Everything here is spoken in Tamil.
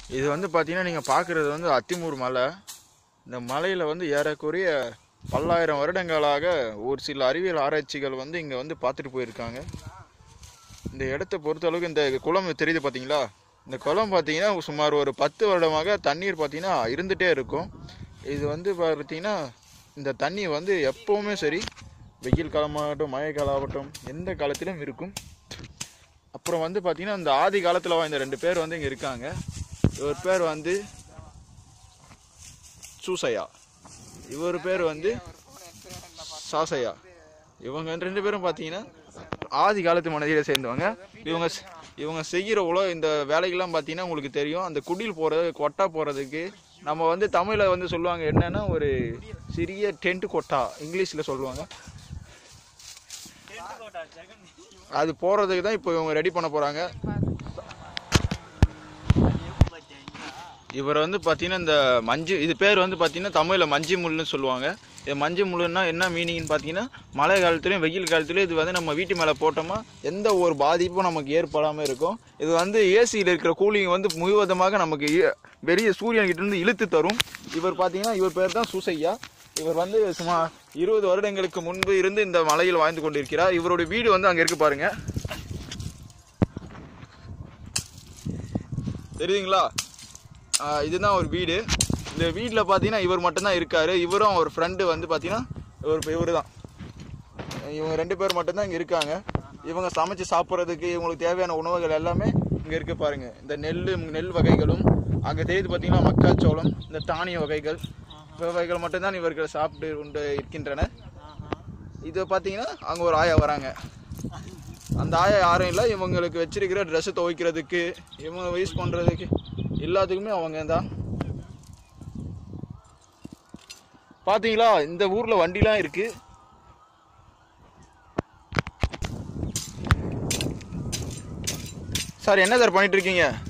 இது வந்து பார்த்தீங்கன்னா நீங்கள் பார்க்குறது வந்து அத்திமூர் மலை இந்த மலையில் வந்து ஏறக்குறைய பல்லாயிரம் வருடங்களாக ஒரு சில அறிவியல் ஆராய்ச்சிகள் வந்து இங்கே வந்து பார்த்துட்டு போயிருக்காங்க இந்த இடத்த பொறுத்தளவுக்கு இந்த குளம் தெரியுது பார்த்தீங்களா இந்த குளம் பார்த்தீங்கன்னா சுமார் ஒரு பத்து வருடமாக தண்ணீர் பார்த்தீங்கன்னா இருந்துகிட்டே இருக்கும் இது வந்து பார்த்தீங்கன்னா இந்த தண்ணி வந்து எப்போவுமே சரி வெயில் காலமாகட்டும் மழை காலம் ஆகட்டும் எந்த காலத்திலும் இருக்கும் அப்புறம் வந்து பார்த்தீங்கன்னா இந்த ஆதி காலத்தில் வாழ்ந்த ரெண்டு பேர் வந்து இங்கே இருக்காங்க இவர் பேர் வந்து சூசையா இவர் பேர் வந்து சாசையா இவங்க ரெண்டு பேரும் பார்த்தீங்கன்னா ஆதி காலத்து மனிதரை சேர்ந்தவங்க இவங்க செ- இவங்க செய்கிற உலக இந்த வேலைகள்லாம் பார்த்தீங்கன்னா உங்களுக்கு தெரியும் அந்த குடில் போகிறது கொட்டா போகிறதுக்கு நம்ம வந்து தமிழில் வந்து சொல்லுவாங்க என்னன்னா ஒரு சிறிய டென்ட் கொட்டா இங்கிலீஷில் சொல்லுவாங்க அது போகிறதுக்கு தான் இப்போ இவங்க ரெடி பண்ண போகிறாங்க இவர் வந்து பார்த்தீங்கன்னா இந்த மஞ்சு இது பேர் வந்து பார்த்தீங்கன்னா தமிழில் மஞ்சு முள்ளுன்னு சொல்லுவாங்க இது மஞ்சு முள்ளுன்னா என்ன மீனிங்னு பார்த்தீங்கன்னா மழை காலத்துலையும் வெயில் காலத்துலையும் இது வந்து நம்ம வீட்டு மேலே போட்டோமா எந்த ஒரு பாதிப்பும் நமக்கு ஏற்படாமல் இருக்கும் இது வந்து ஏசியில் இருக்கிற கூலிங் வந்து முழுவதுமாக நமக்கு இ- வெளிய சூரியன் கிட்ட இருந்து இழுத்து தரும் இவர் பார்த்தீங்கன்னா இவர் பேர் தான் சூசையா இவர் வந்து சுமார் இருபது வருடங்களுக்கு முன்பு இருந்து இந்த மலையில் வாழ்ந்து கொண்டிருக்கிறார் இவருடைய வீடு வந்து அங்கே இருக்கு பாருங்க தெரியுதுங்களா ஆஹ் இதுதான் ஒரு வீடு இந்த வீட்டில் பார்த்தீங்கன்னா இவர் மட்டும்தான் இருக்காரு இவரும் அவர் ஃப்ரெண்டு வந்து பார்த்தீங்கன்னா இவர் இவர் தான் இவங்க ரெண்டு பேர் மட்டும்தான் இங்கே இருக்காங்க இவங்க சமைச்சு சாப்பிட்றதுக்கு இவங்களுக்கு தேவையான உணவுகள் எல்லாமே இங்கே இருக்கு பாருங்க இந்த நெல் நெல் வகைகளும் அங்கே தெரியுது பார்த்தீங்கன்னா மக்காச்சோளம் இந்த தானிய வகைகள் வகைகள் மட்டும்தான் இவர்கள் சாப்பிட்டு உண்டு இருக்கின்றன இது பார்த்தீங்கன்னா அங்கே ஒரு ஆயா வராங்க அந்த ஆயா யாரும் இல்லை இவங்களுக்கு வச்சிருக்கிற ட்ரெஸ்ஸை துவைக்கிறதுக்கு இவங்க யூஸ் பண்ணுறதுக்கு எல்லாத்துக்குமே அவங்க தான் பார்த்தீங்களா இந்த ஊரில் வண்டிலாம் இருக்கு சார் என்ன சார் பண்ணிட்டு இருக்கீங்க